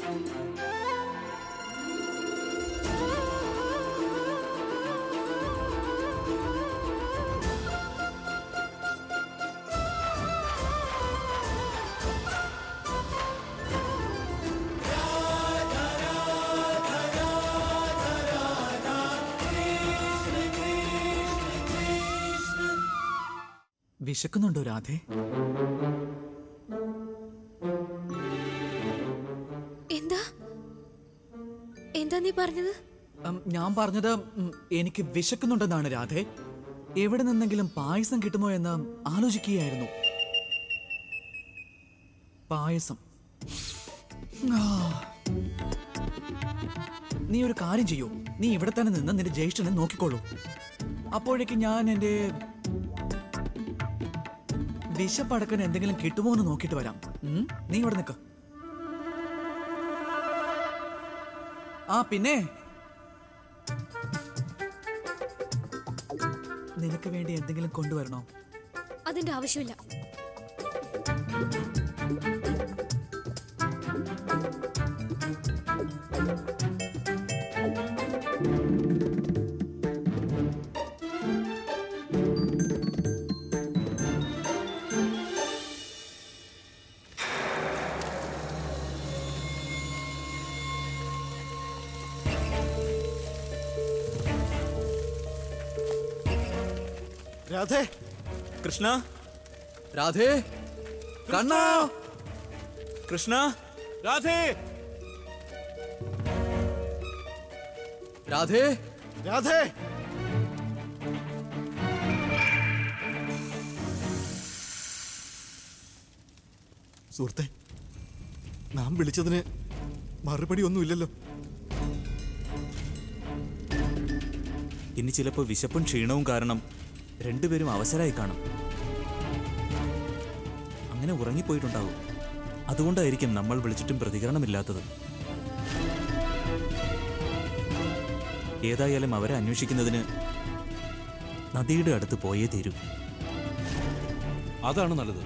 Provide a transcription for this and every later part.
വിശക്കുന്നുണ്ടോ രാധേ എന്താ എന്താ നീ പറഞ്ഞത് ഉം, ഞാൻ പറഞ്ഞത് ഉം, എനിക്ക് വിശക്കുന്നുണ്ടെന്നാണ് രാധേ എവിടെ നിന്നെങ്കിലും പായസം കിട്ടുമോ എന്ന് ആലോചിക്കുകയായിരുന്നു പായസം ആ. നീ ഒരു കാര്യം ചെയ്യൂ നീ ഇവിടെ തന്നെ നിന്ന് നിന്റെ ജ്യേഷ്ഠനെ നോക്കിക്കോളൂ അപ്പോഴേക്ക് ഞാൻ എന്റെ വിശപ്പടക്കാൻ എന്തെങ്കിലും കിട്ടുമോ എന്ന് നോക്കിയിട്ട് വരാം ഉം? നീ ഇവിടെ നിൽക്ക ആ പിന്നെ നിനക്ക് വേണ്ടി എന്തെങ്കിലും കൊണ്ടുവരണോ അതിന്റെ ആവശ്യമില്ല രാധേ കൃഷ്ണ രാധേ കണ്ണ കൃഷ്ണ രാധേ രാധേ രാധേ സുഹൃത്തെ നാം വിളിച്ചതിന് മറുപടി ഒന്നുമില്ലല്ലോ ഇനി ചിലപ്പോൾ വിശപ്പും ക്ഷീണവും കാരണം രണ്ടുപേരും അവസരമായി കാണും അങ്ങനെ ഉറങ്ങിപ്പോയിട്ടുണ്ടാവും അതുകൊണ്ടായിരിക്കും നമ്മൾ വിളിച്ചിട്ടും പ്രതികരണമില്ലാത്തത് ഏതായാലും അവരെ അന്വേഷിക്കുന്നതിന് നദിയുടെ അടുത്ത് പോയേ തീരൂ അതാണ് നല്ലത്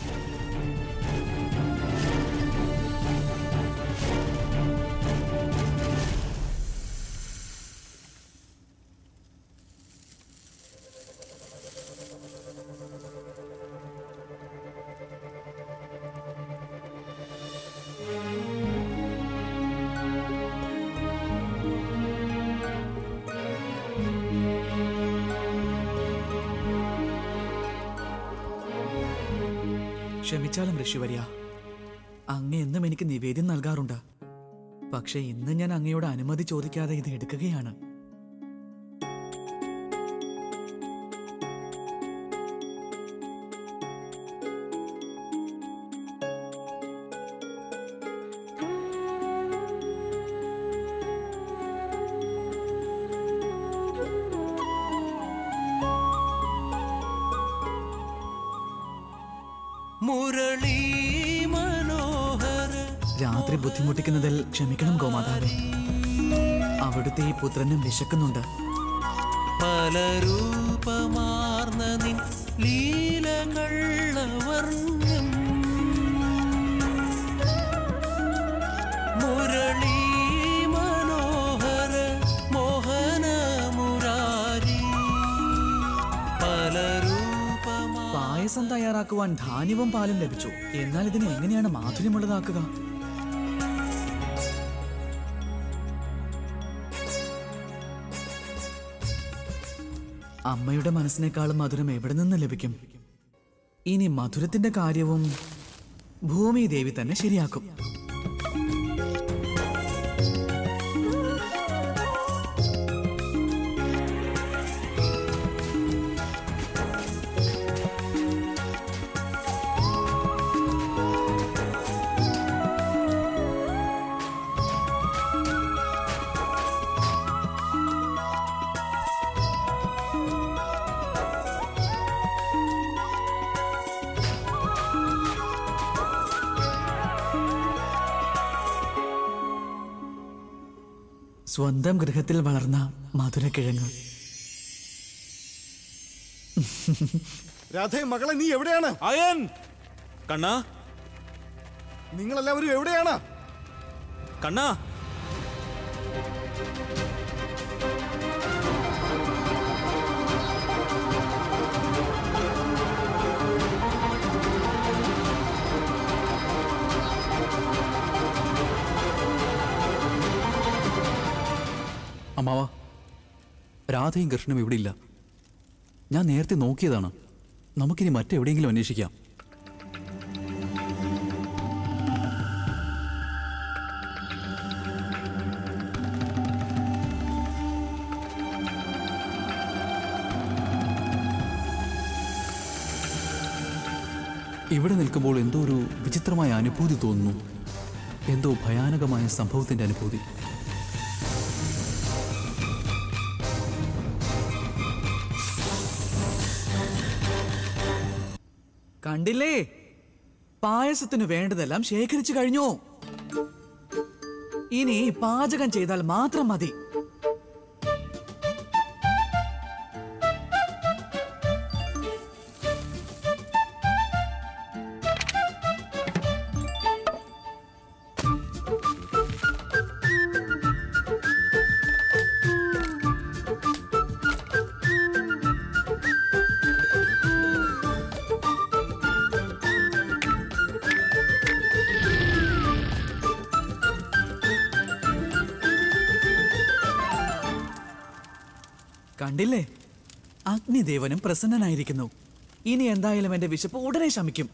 ക്ഷമിച്ചാലും ഋഷിവര്യ അങ്ങ് എന്നും എനിക്ക് നിവേദ്യം നൽകാറുണ്ട് പക്ഷെ ഇന്ന് ഞാൻ അങ്ങയോട് അനുമതി ചോദിക്കാതെ ഇത് എടുക്കുകയാണ് മുരളീ മനോഹര രാത്രി ബുദ്ധിമുട്ടിക്കുന്നതിൽ ക്ഷമിക്കണം ഗോമാതാവേ അവിടുത്തെ ഈ പുത്രനും വിശക്കുന്നുണ്ട് പല രൂപമാർന്ന നിൻ ലീലകള്ളവർണ്ണം മുരളീ മനോഹര മോഹന മുരാരി പല രൂപമാ പായസം തയ്യാറാക്കുവാൻ ധാന്യവും പാലും ലഭിച്ചു എന്നാൽ ഇതിനെ എങ്ങനെയാണ് മാധുര്യമുള്ളതാക്കുക അമ്മയുടെ മനസ്സിനേക്കാളും മധുരം എവിടെ നിന്ന് ലഭിക്കും ഇനി മധുരത്തിന്റെ കാര്യവും ഭൂമി ദേവി തന്നെ ശരിയാക്കും സ്വന്തം ഗൃഹത്തിൽ വളർന്ന മധുരക്കിഴങ്ങ് രാധേ മകളെ നീ എവിടെയാണ് അയൻ കണ്ണാ നിങ്ങളെല്ലാവരും എവിടെയാണ് കണ്ണാ അമ്മാവ രാധയും കൃഷ്ണനും ഇവിടെ ഇല്ല ഞാൻ നേരത്തെ നോക്കിയതാണ് നമുക്കിനി മറ്റെവിടെയെങ്കിലും അന്വേഷിക്കാം ഇവിടെ നിൽക്കുമ്പോൾ എന്തോ ഒരു വിചിത്രമായ അനുഭൂതി തോന്നുന്നു എന്തോ ഭയാനകമായ സംഭവത്തിന്റെ അനുഭൂതി കണ്ടില്ലേ പായസത്തിന് വേണ്ടതെല്ലാം ശേഖരിച്ചു കഴിഞ്ഞു ഇനി പാചകം ചെയ്താൽ മാത്രം മതി കണ്ടില്ലേ അഗ്നിദേവനും പ്രസന്നനായിരിക്കുന്നു ഇനി എന്തായാലും എന്റെ വിശപ്പ് ഉടനെ ശമിക്കും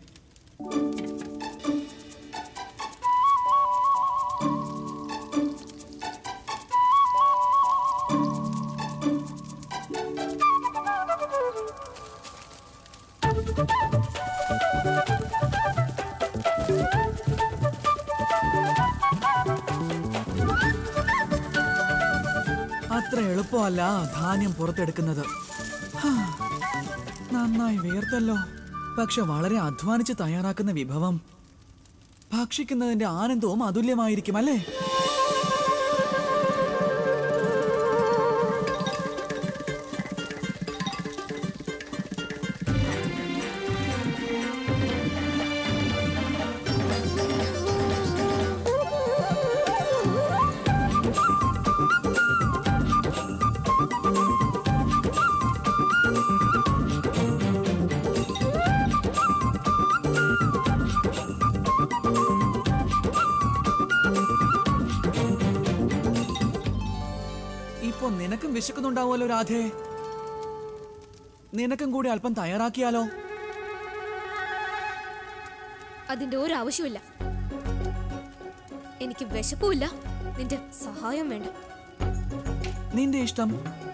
അത്ര എളുപ്പമല്ല ധാന്യം പുറത്തെടുക്കുന്നത് ഹാ, നന്നായി വേർത്തല്ലോ പക്ഷെ വളരെ അധ്വാനിച്ച് തയ്യാറാക്കുന്ന വിഭവം ഭക്ഷിക്കുന്നതിന്റെ ആനന്ദവും അതുല്യമായിരിക്കും അല്ലേ ഇപ്പൊ നിനക്കും വിശക്കുന്നുണ്ടാവുമല്ലോ രാധേ നിനക്കും കൂടി അല്പം തയ്യാറാക്കിയാലോ അതിന്റെ ഒരു ആവശ്യമില്ല എനിക്ക് വിശപ്പുമില്ല നിന്റെ സഹായം വേണ്ട നിന്റെ ഇഷ്ടം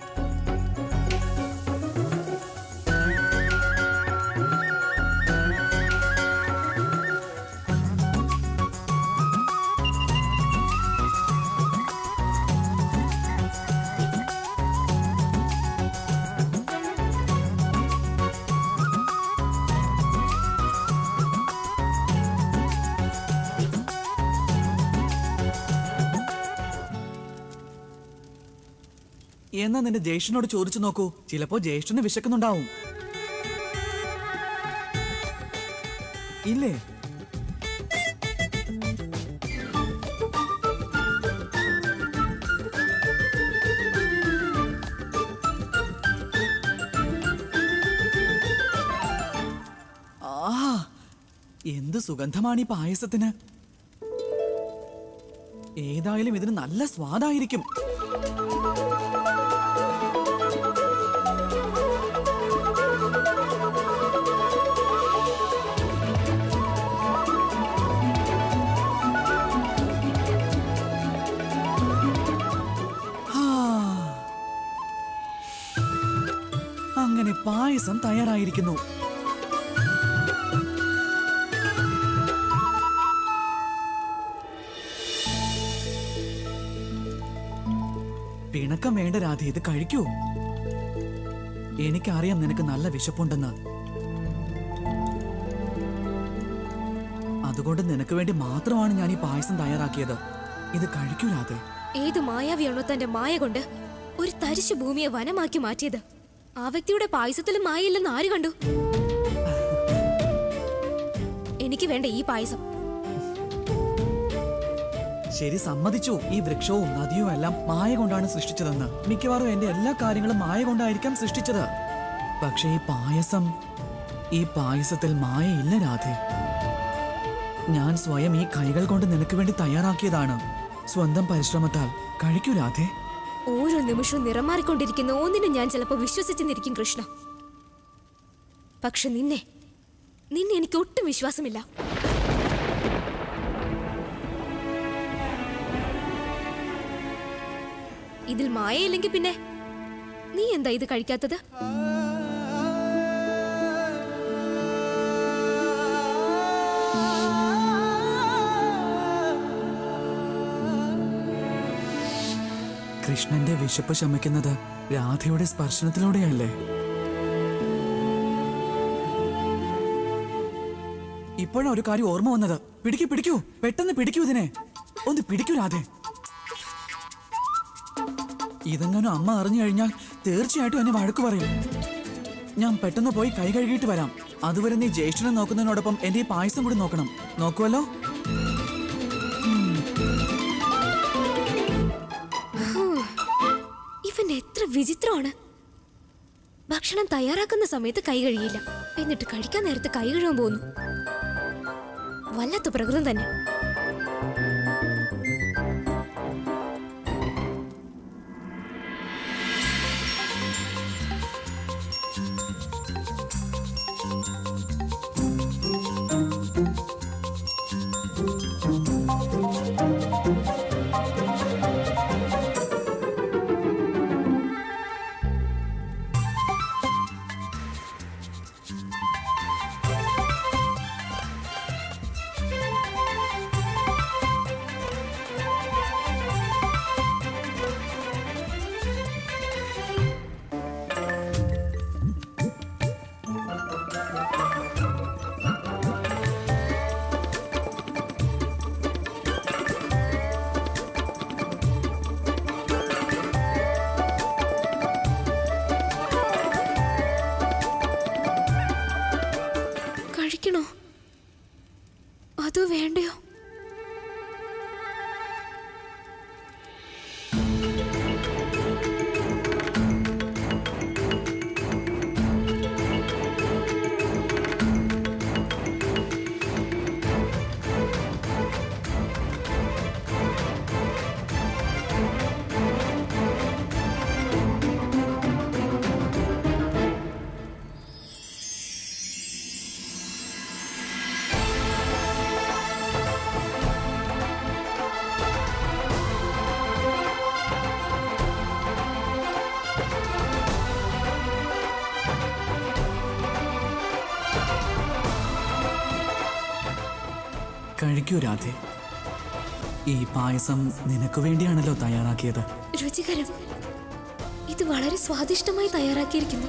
എന്നാ നിന്റെ ജ്യേഷ്ഠനോട് ചോദിച്ചു നോക്കൂ ചിലപ്പോ ജ്യേഷ്ഠന് വിശക്കുന്നുണ്ടാവും ഇല്ലേ ആ എന്ത് സുഗന്ധമാണ് ഈ പായസത്തിന് ഏതായാലും ഇതിന് നല്ല സ്വാദായിരിക്കും ആ. അങ്ങനെ പായസം തയ്യാറായിരിക്കുന്നു പിണക്കം വേണ്ട രാധ ഇത് കഴിക്കൂ എനിക്കറിയാം നിനക്ക് നല്ല വിശപ്പുണ്ടെന്ന് അതുകൊണ്ട് നിനക്ക് വേണ്ടി മാത്രമാണ് ഞാൻ ഈ പായസം തയ്യാറാക്കിയത് ഇത് കഴിക്കൂ രാധേ ഏത് മായാവിയാണോ തന്റെ മായ കൊണ്ട് ഒരു തരിശു ഭൂമിയെ വനമാക്കി മാറ്റിയത് ആ വ്യക്തിയുടെ പായസത്തിലും മായയില്ലെന്ന് ആര് കണ്ടു എനിക്ക് വേണ്ട ഈ പായസം ശരി സമ്മതിച്ചു ഈ വൃക്ഷവും നദിയും എല്ലാം മായ കൊണ്ടാണ് സൃഷ്ടിച്ചതെന്ന് മിക്കവാറും എന്റെ എല്ലാ കാര്യങ്ങളും മായ കൊണ്ടായിരിക്കാം സൃഷ്ടിച്ചത് പക്ഷേ ഈ പായസം ഈ പായസത്തിൽ മായ ഇല്ല രാധേ ഞാൻ സ്വയം ഈ കൈകൾ കൊണ്ട് നിനക്ക് വേണ്ടി തയ്യാറാക്കിയതാണ് സ്വന്തം പരിശ്രമത്താൽ കഴിക്കൂ രാധേ ഓരോ നിമിഷവും നിറം മാറിക്കൊണ്ടിരിക്കുന്ന ഒന്നിനും ഞാൻ ചിലപ്പോൾ വിശ്വസിച്ചെന്നിരിക്കും കൃഷ്ണ പക്ഷെ നിന്നെ നിന്നെ എനിക്ക് ഒട്ടും വിശ്വാസമില്ല ഇതിൽ മായയില്ലെങ്കിൽ പിന്നെ നീ എന്താ ഇത് കഴിക്കാത്തത് കൃഷ്ണന്റെ വിശപ്പ് ശമിക്കുന്നത് രാധയുടെ സ്പർശനത്തിലൂടെയല്ലേ ഇപ്പോഴാ ഒരു കാര്യം ഓർമ്മ വന്നത് പിടിക്കൂ പിടിക്കൂ പെട്ടെന്ന് പിടിക്കൂ ഇതിനെ ഒന്ന് പിടിക്കൂ രാധേ ഇതെങ്ങാനും അമ്മ അറിഞ്ഞു കഴിഞ്ഞാൽ തീർച്ചയായിട്ടും എന്നെ വഴക്ക് പറയും ഞാൻ പെട്ടെന്ന് പോയി കൈ കഴുകിയിട്ട് വരാം അതുവരെ നീ ജ്യേഷ്ഠനെ നോക്കുന്നതിനോടൊപ്പം എന്റെ ഈ പായസം കൂടി നോക്കണം നോക്കുമല്ലോ ഇവൻ എത്ര വിചിത്രമാണ് ഭക്ഷണം തയ്യാറാക്കുന്ന സമയത്ത് കൈ കഴിയില്ല എന്നിട്ട് കഴിക്കാൻ നേരത്ത് കൈ കഴുകാൻ പോകുന്നു വല്ലാത്ത പ്രകൃതം തന്നെ കഴിക്കണോ അതോ വേണ്ടയോ കഴിക്കൂ രാധേ ഈ പായസം നിനക്ക് വേണ്ടിയാണല്ലോ തയ്യാറാക്കിയത് രുചികരം ഇത് വളരെ സ്വാദിഷ്ടമായി തയ്യാറാക്കിയിരിക്കുന്നു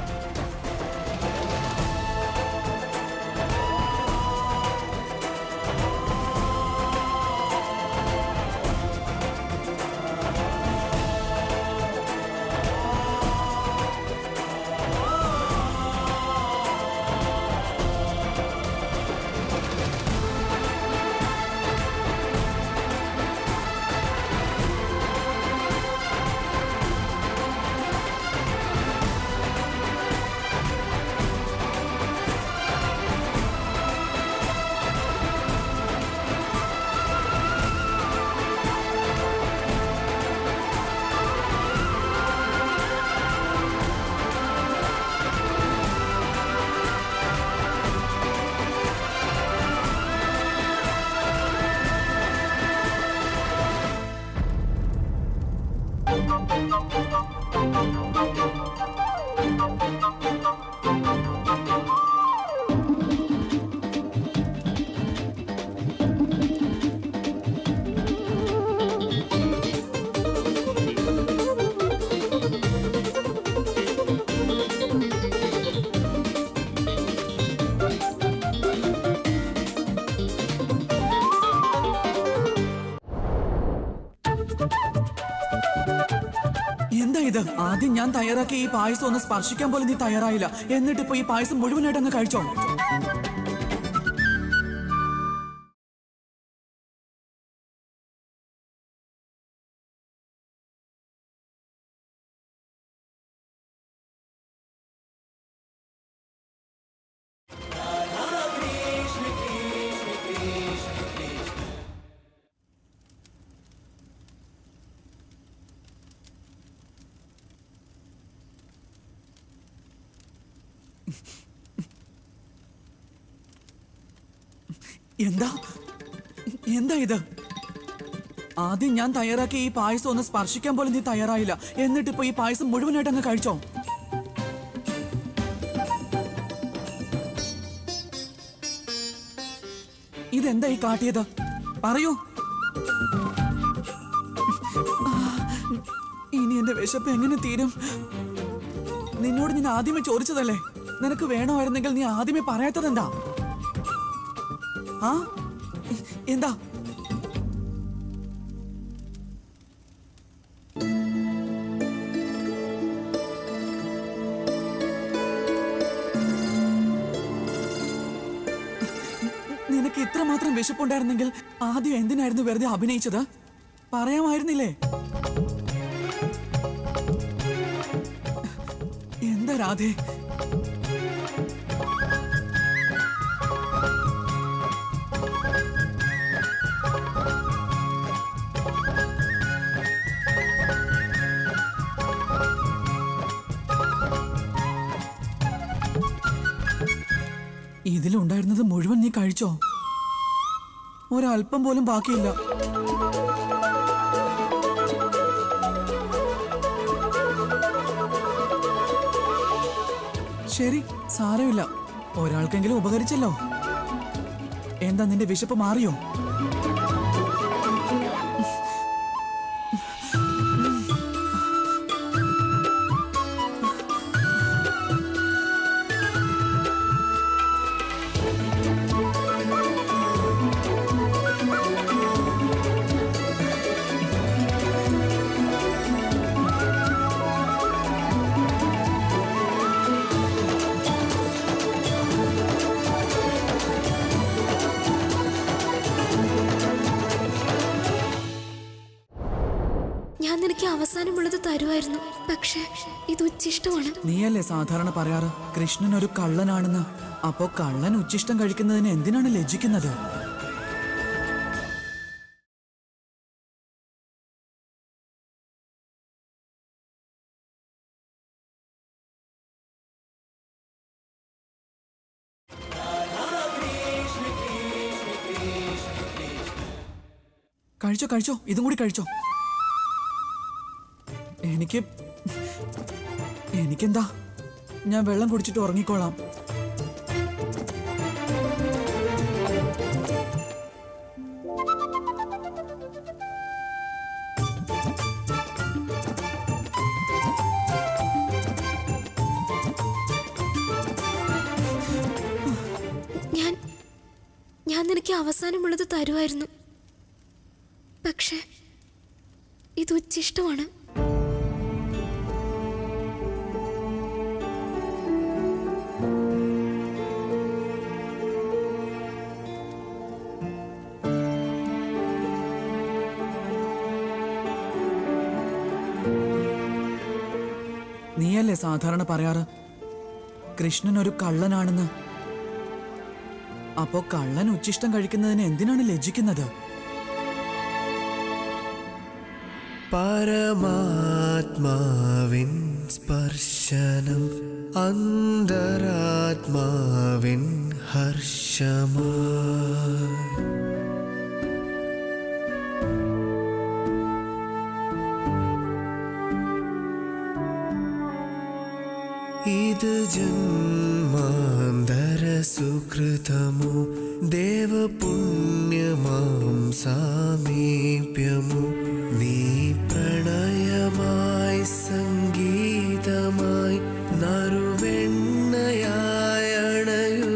എന്താ ഇത് ആദ്യം ഞാൻ തയ്യാറാക്കിയ ഈ പായസം ഒന്ന് സ്പർശിക്കാൻ പോലും നീ തയ്യാറായില്ല എന്നിട്ട് ഇപ്പൊ ഈ പായസം മുഴുവനായിട്ട് അങ്ങ് കഴിച്ചോ എന്താ എന്താ ഇത് ആദ്യം ഞാൻ തയ്യാറാക്കിയ ഈ പായസം ഒന്ന് സ്പർശിക്കാൻ പോലും നീ തയ്യാറായില്ല എന്നിട്ടിപ്പോ ഈ പായസം മുഴുവനായിട്ട് അങ്ങ് കഴിച്ചോ ഇതെന്താ ഈ കാട്ടിയത് പറയൂ ആ, ഇനി എന്റെ വിശപ്പ് എങ്ങനെ തീരും നിന്നോട് ഞാൻ ആദ്യമേ ചോദിച്ചതല്ലേ നിനക്ക് വേണമായിരുന്നെങ്കിൽ നീ ആദ്യമേ പറയാത്തതെന്താ ആ എന്താ നിനക്ക് ഇത്രമാത്രം വിശപ്പുണ്ടായിരുന്നെങ്കിൽ ആദ്യം എന്തിനായിരുന്നു വെറുതെ അഭിനയിച്ചത് പറയാമായിരുന്നില്ലേ എന്താ രാധേ ഇതിലുണ്ടായിരുന്നത് മുഴുവൻ നീ കഴിച്ചോ ഒരല്പം പോലും ബാക്കിയില്ല ശരി സാരമില്ല ഒരാൾക്കെങ്കിലും ഉപകരിച്ചല്ലോ എന്താ നിന്റെ വിശപ്പ് മാറിയോ ഞാൻ നിനക്ക് അവസാനമുള്ളത് തരുമായിരുന്നു പക്ഷേ ഇത് ഉച്ചിഷ്ടമാണ് നീയല്ലേ സാധാരണ പറയാറ് കൃഷ്ണൻ ഒരു കള്ളനാണെന്ന് അപ്പോ കള്ളൻ ഉച്ചിഷ്ടം കഴിക്കുന്നതിന് എന്തിനാണ് ലജ്ജിക്കുന്നത് കഴിച്ചോ കഴിച്ചോ ഇതും കൂടി കഴിച്ചോ എനിക്ക് എനിക്കെന്താ ഞാൻ വെള്ളം കുടിച്ചിട്ട് ഉറങ്ങിക്കോളാം ഞാൻ ഞാൻ നിനക്ക് അവസാനമുള്ളത് തരുമായിരുന്നു പക്ഷേ ഇത് ഉച്ചിഷ്ടമാണ് നീയല്ലേ സാധാരണ പറയാറ് കൃഷ്ണൻ ഒരു കള്ളനാണെന്ന് അപ്പോ കള്ളൻ ഉച്ചിഷ്ടം കഴിക്കുന്നതിന് എന്തിനാണ് ലജ്ജിക്കുന്നത് പരമാത്മാവിൻ സ്പർശനം അന്തരാത്മാവിൻ ഹർഷമാ ഇത് ജന്മാന്തര സുകൃതമോ ദേവപുണ്യമാം സാമീപ്യമോ നീ പ്രണയമായി സംഗീതമായി നറുവെണ്ണയായി അണയൂ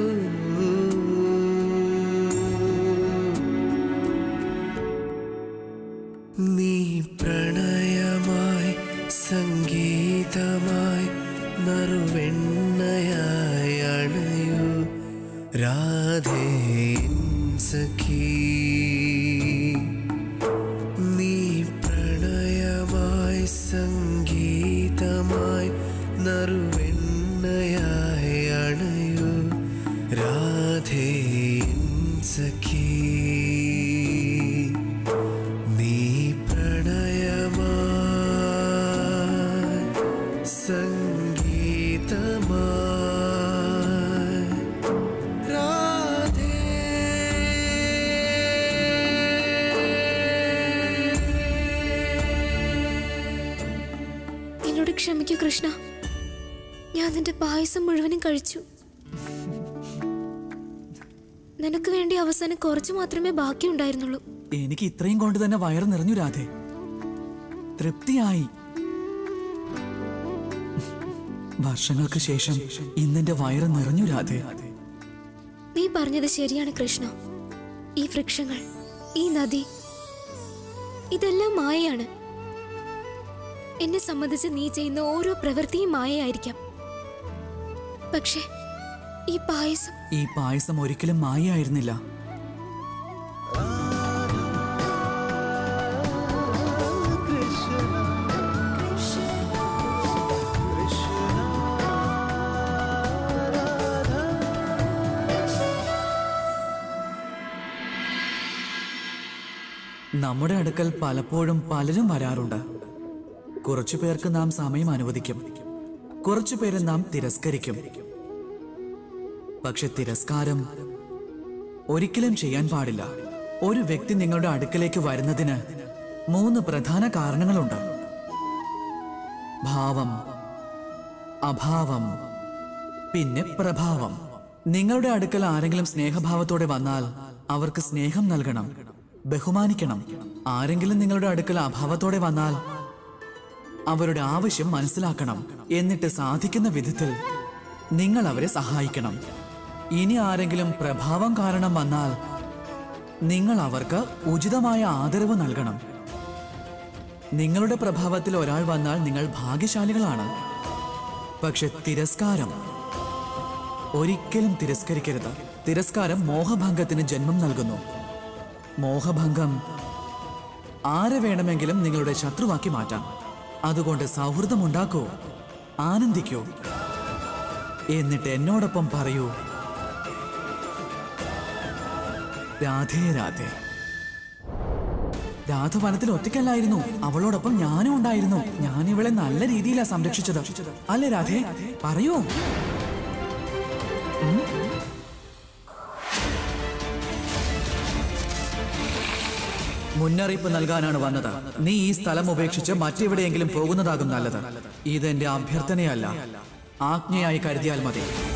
നീ പ്രണയമായി സംഗീതമായി നറുവെണ്ണയായി അണയൂ രാധേ സഖീ നീ പ്രണയമായി സംഗീതമായി നറുവെണ്ണയായി അണയൂ രാധേ സഖീ നീ പ്രണയമായി സംഗീതമായി നറുവെണ്ണയായി അണയൂ രാധേ സഖീ നീ പ്രണയമായി സംഗീതമായി നറുവെണ്ണയായി അണയൂ രാധേ സഖീ നീ പ്രണയമായി സംഗീതമായി നറുവെണ്ണയായി അണയൂ രാധേ സഖീ നീ പ്രണയമായി സംഗീതമായി നറുവെണ്ണയായി അണയൂ രാധേ സഖീ നീ പ്രണയമായി സംഗീതമായി എന്നോട് ക്ഷമിക്കൂ കൃഷ്ണ ഞാൻ നിന്റെ പായസം മുഴുവനും കഴിച്ചു നിനക്ക് വേണ്ടി അവസാനം കുറച്ചു മാത്രമേ ബാക്കിയുണ്ടായിരുന്നുള്ളൂ എനിക്ക് ഇത്രയും കൊണ്ട് തന്നെ വയറ് നിറഞ്ഞു രാധേ തൃപ്തിയായി വർഷങ്ങൾക്ക് ശേഷം ഇന്നെന്റെ വയറ് നിറഞ്ഞു രാധേ നീ പറഞ്ഞത് ശരിയാണ് കൃഷ്ണ ഈ വൃക്ഷങ്ങൾ ഈ നദി ഇതെല്ലാം മായയാണ് എന്നെ സംബന്ധിച്ച് നീ ചെയ്യുന്ന ഓരോ പ്രവൃത്തിയും മായയായിരിക്കാം പക്ഷേ ഈ പായസം ഈ പായസം ഒരിക്കലും മായയായിരുന്നില്ല നമ്മുടെ അടുക്കൽ പലപ്പോഴും പലരും വരാറുണ്ട് കുറച്ചു പേർക്ക് നാം സമയം അനുവദിക്കും കുറച്ചു പേരെ നാം തിരസ്കരിക്കും പക്ഷെ തിരസ്കാരം ഒരിക്കലും ചെയ്യാൻ പാടില്ല ഒരു വ്യക്തി നിങ്ങളുടെ അടുക്കലേക്ക് വരുന്നതിന് മൂന്ന് പ്രധാന കാരണങ്ങളുണ്ട് ഭാവം അഭാവം പിന്നെ പ്രഭാവം നിങ്ങളുടെ അടുക്കൽ ആരെങ്കിലും സ്നേഹഭാവത്തോടെ വന്നാൽ അവർക്ക് സ്നേഹം നൽകണം ബഹുമാനിക്കണം ആരെങ്കിലും നിങ്ങളുടെ അടുക്കൽ അഭാവത്തോടെ വന്നാൽ അവരുടെ ആവശ്യം മനസ്സിലാക്കണം എന്നിട്ട് സാധിക്കുന്ന വിധത്തിൽ നിങ്ങൾ അവരെ സഹായിക്കണം ഇനി ആരെങ്കിലും പ്രഭാവം കാരണം വന്നാൽ നിങ്ങൾ അവർക്ക് ഉചിതമായ ആദരവ് നൽകണം നിങ്ങളുടെ പ്രഭാവത്തിൽ ഒരാൾ വന്നാൽ നിങ്ങൾ ഭാഗ്യശാലികളാണ് പക്ഷെ തിരസ്കാരം ഒരിക്കലും തിരസ്കരിക്കരുത് തിരസ്കാരം മോഹഭംഗത്തിന് ജന്മം നൽകുന്നു മോഹഭംഗം ആരെ വേണമെങ്കിലും നിങ്ങളുടെ ശത്രുവാക്കി മാറ്റാം അതുകൊണ്ട് സൗഹൃദമുണ്ടാക്കൂ ആനന്ദിക്കൂ എന്നിട്ട് എന്നോടൊപ്പം പറയൂ രാധേ രാധേ രാധ വനത്തിൽ ഒറ്റയ്ക്കല്ലായിരുന്നു അവളോടൊപ്പം ഞാനും ഉണ്ടായിരുന്നു ഞാൻ ഇവളെ നല്ല രീതിയിലാ സംരക്ഷിച്ചത് അല്ലേ രാധേ പറയൂ ഉം? മുന്നറിയിപ്പ് നൽകാനാണ് വന്നത് നീ ഈ സ്ഥലം ഉപേക്ഷിച്ച് മറ്റെവിടെയെങ്കിലും പോകുന്നതാകും നല്ലത് ഇതെന്റെ അഭ്യർത്ഥനയല്ല ആജ്ഞയായി കരുതിയാൽ മതി